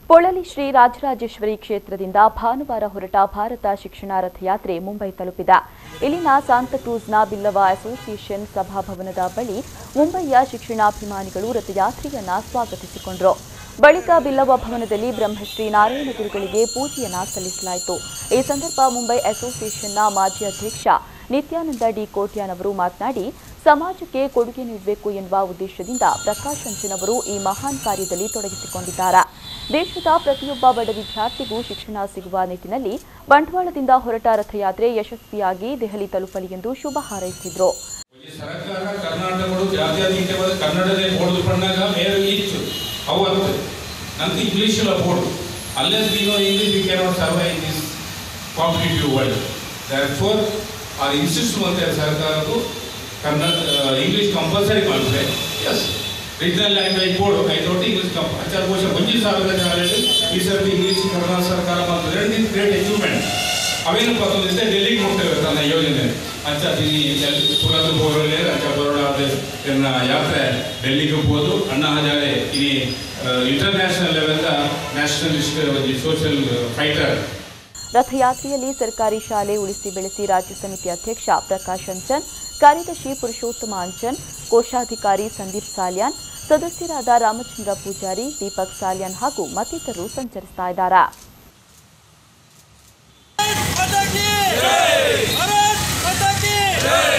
ಪೊಳಲಿ ಶ್ರೀ ರಾಜರಾಜೇಶ್ವರಿ ಕ್ಷೇತ್ರದಿಂದ ಭಾನುವಾರ ಹೊರಟ ಭಾರತ ಶಿಕ್ಷಣ ರಥಯಾತ್ರೆ ಮುಂಬೈ ತಲುಪಿದ ಇಲ್ಲಿನ ಸಾಂತಕ್ರೂಸ್ನ ಬಿಲ್ಲವ ಅಸೋಸಿಯೇಷನ್ ಸಭಾಭವನದ ಬಳಿ ಮುಂಬಯಿಯ ಶಿಕ್ಷಣಾಭಿಮಾನಿಗಳು ರಥಯಾತ್ರೆಯನ್ನ ಸ್ವಾಗತಿಸಿಕೊಂಡರು ಬಳಿಕ ಬಿಲ್ಲವ ಭವನದಲ್ಲಿ ಬ್ರಹ್ಮಶ್ರೀ ನಾರಾಯಣ ಗುರುಗಳಿಗೆ ಪೂಜೆಯನ್ನ ಸಲ್ಲಿಸಲಾಯಿತು ಈ ಸಂದರ್ಭ ಮುಂಬೈ ಅಸೋಸಿಯೇಷನ್ನ ಮಾಜಿ ಅಧ್ಯಕ್ಷ ನಿತ್ಯಾನಂದ ಡಿ ಕೋಟ್ಯಾನ್ ಅವರು ಮಾತನಾಡಿ ಸಮಾಜಕ್ಕೆ ಕೊಡುಗೆ ನೀಡಬೇಕು ಎನ್ನುವ ಉದ್ದೇಶದಿಂದ ಪ್ರಕಾಶ್ ಅಂಚನ್ ಅವರು ಈ ಮಹಾನ್ ಕಾರ್ಯದಲ್ಲಿ ತೊಡಗಿಸಿಕೊಂಡಿದ್ದಾರೆ ದೇಶದ ಪ್ರತಿಯೊಬ್ಬ ಬಡ ವಿದ್ಯಾರ್ಥಿಗೂ ಶಿಕ್ಷಣ ಸಿಗುವ ನಿಟ್ಟಿನಲ್ಲಿ ಬಂಟ್ವಾಳದಿಂದ ಹೊರಟ ರಥಯಾತ್ರೆ ಯಶಸ್ವಿಯಾಗಿ ದೆಹಲಿ ತಲುಪಲಿ ಎಂದು ಶುಭ ಹಾರೈಸಿದರು ಈ ಸರ್ಕಾರ ಕರ್ನಾಟಕಗಳು ಜಾತ್ಯತೀತವಾದ ಕನ್ನಡದೇ ಬೋರ್ಡು ಪಣ್ಣಾಗ ಮೇರೆ ಇತ್ತು ಅವತ್ತು ನಂದು ಇಂಗ್ಲೀಷಿಲ್ಲ board unless we know English we cannot survive this competitive world therefore ಆ ಇನ್ಸಿಸ್ಟ್ ಮಾಡ್ತಾರೆ ಸರ್ಕಾರಕ್ಕೂ ಕನ್ನಡ ಇಂಗ್ಲೀಷ್ ಕಂಪಲ್ಸರಿ ಮಾಡ್ತಾರೆ ಎಸ್ ರೀಜನಲ್ ಲ್ಯಾಂಗ್ವೇಜ್ ಬೋರ್ಡು ಐದೊಟ್ಟು ಇಂಗ್ಲೀಷ್ ಕಂಪ್ ಹಚ್ಚಾರ ಬಹುಶಃ ಒಂಜಿ ಸಾವಿರ ಶಾಲೆಯಲ್ಲಿ ಈ ಸರ್ತಿ ಇಂಗ್ಲೀಷ್ ಕನ್ನಡ ಸರ್ಕಾರ ಮಾಡ್ತಾರೆ ಇಸ್ ಗ್ರೇಟ್ ಅಚೀವ್ಮೆಂಟ್ ಅವೇನಪ್ಪ ಅಂತಂದ್ರೆ ಡೆಲ್ಲಿಗೆ ಹೋಗ್ತೇವೆ ತನ್ನ ಯೋಜನೆ ಅಂಚ ಈ ಪುರದ ಬೋರಲ್ಲಿ ಅಂಚ ಬರೋಡಾದ ಎನ್ನ ಯಾತ್ರೆ ಡೆಲ್ಲಿಗೆ ಹೋಗ್ಬೋದು ಅಣ್ಣಾ ಹಜಾರೆ ಈ ಇಂಟರ್ನ್ಯಾಷನಲ್ ಲೆವೆಲ್ದ ನ್ಯಾಷನಲಿಸ್ಟ್ ಸೋಷಿಯಲ್ ಫೈಟರ್ ರಥಯಾತ್ರೆಯಲ್ಲಿ ಸರ್ಕಾರಿ ಶಾಲೆ ಉಳಿಸಿ ಬೆಳೆಸಿ ರಾಜ್ಯ ಸಮಿತಿ ಅಧ್ಯಕ್ಷ ಪ್ರಕಾಶ್ ಅಂಚನ್ ಕಾರ್ಯದರ್ಶಿ ಪುರುಷೋತ್ತಮ ಅಂಚನ್ ಕೋಶಾಧಿಕಾರಿ ಸಂದೀಪ್ ಸಾಲ್ಯಾನ್ ಸದಸ್ಯರಾದ ರಾಮಚಂದ್ರ ಪೂಜಾರಿ ದೀಪಕ್ ಸಾಲ್ಯಾನ್ ಹಾಗೂ ಮತ್ತಿತರರು ಸಂಚರಿಸ್ತಾ ಇದ್ದಾರೆ माता की भारत माता की